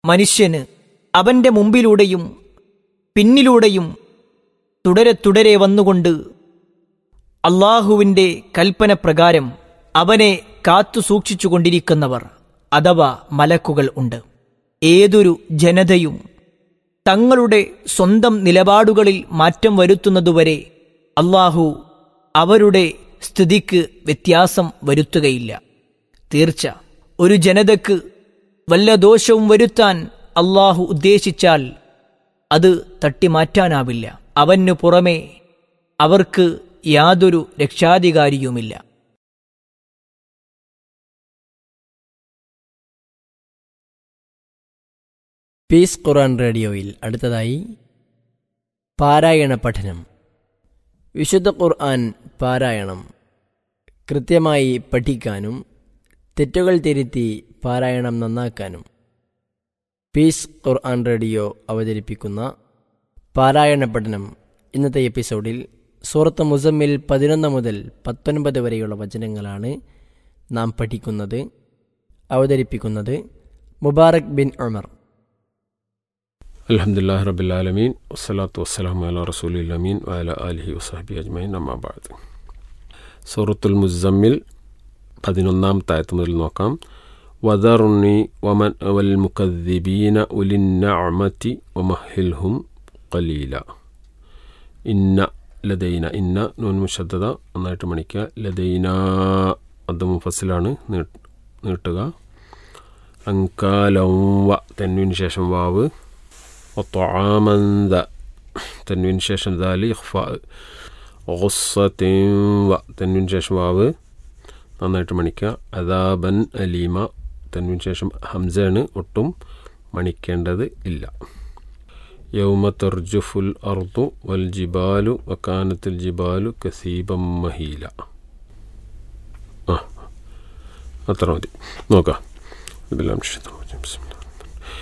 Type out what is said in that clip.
മനുഷ്യന് അവന്റെ മുമ്പിലൂടെയും പിന്നിലൂടെയും തുടരെ തുടരെ വന്നുകൊണ്ട് അള്ളാഹുവിന്റെ കൽപ്പന പ്രകാരം അവനെ കാത്തു സൂക്ഷിച്ചുകൊണ്ടിരിക്കുന്നവർ അഥവാ മലക്കുകൾ ഉണ്ട് ഏതൊരു ജനതയും തങ്ങളുടെ സ്വന്തം നിലപാടുകളിൽ മാറ്റം വരുത്തുന്നതുവരെ അള്ളാഹു അവരുടെ സ്ഥിതിക്ക് വ്യത്യാസം വരുത്തുകയില്ല തീർച്ച ഒരു ജനതക്ക് വല്ല ദോഷവും വരുത്താൻ അള്ളാഹു ഉദ്ദേശിച്ചാൽ അത് തട്ടിമാറ്റാനാവില്ല അവനു പുറമെ അവർക്ക് യാതൊരു രക്ഷാധികാരിയുമില്ല പീസ് ഖുറാൻ റേഡിയോയിൽ അടുത്തതായി പാരായണ പഠനം വിശുദ്ധ ഖുർആൻ പാരായണം കൃത്യമായി പഠിക്കാനും തെറ്റുകൾ തിരുത്തി പാരായണം നന്നാക്കാനും പീസ് ഖുർആൻ റേഡിയോ അവതരിപ്പിക്കുന്ന പാരായണ പഠനം ഇന്നത്തെ എപ്പിസോഡിൽ സൂറത്ത് മുസമ്മിൽ പതിനൊന്ന് മുതൽ പത്തൊൻപത് വരെയുള്ള വചനങ്ങളാണ് നാം പഠിക്കുന്നത് അവതരിപ്പിക്കുന്നത് മുബാറക് ബിൻ ഉമർ അലഹമുല്ലാ റബിലാലമീൻ വസ്സലാത്തു വസ്സലാം അല റസൂലിൽ അമീൻ വഅല അലിഹി വസഹബി അജ്മൈൻ അമ്മാബാദ് സൂറത്തുൽ മുസമ്മിൽ പതിനൊന്നാം തായത്ത് മുതൽ നോക്കാം വദറുണി വമൻ വൽ മുക്കദ്ദിബീന ഉലിന്നഅമതി വമഹിൽഹും ഖലീല ഇന്ന ലദൈന ഇന്ന നൂൻ മുഷദ്ദത നന്നായിട്ട് മണിക്കുക ലദൈന അത് മുഫസിലാണ് നീട്ടുക അങ്കാലം വ തെന്നുവിന് ശേഷം വാവ് وطعاما ذا تنوين شاشن ذالي إخفاء غصة و تنوين شاشن واവ് നന്നായിട്ട് മണിക്കുക അദാബൻ അലീമ തന്വിന് ശേഷം ഹംസയാണ് ഒട്ടും മണിക്കേണ്ടത് ഇല്ല യൗമ തർജുഫുൽ അർദു വൽ ജിബാലു വക്കാനത്തുൽ ജിബാലു കസീബം മഹീല ആ അത്ര മതി നോക്കാം ബില്ലാം ബിസ്മില്ലാ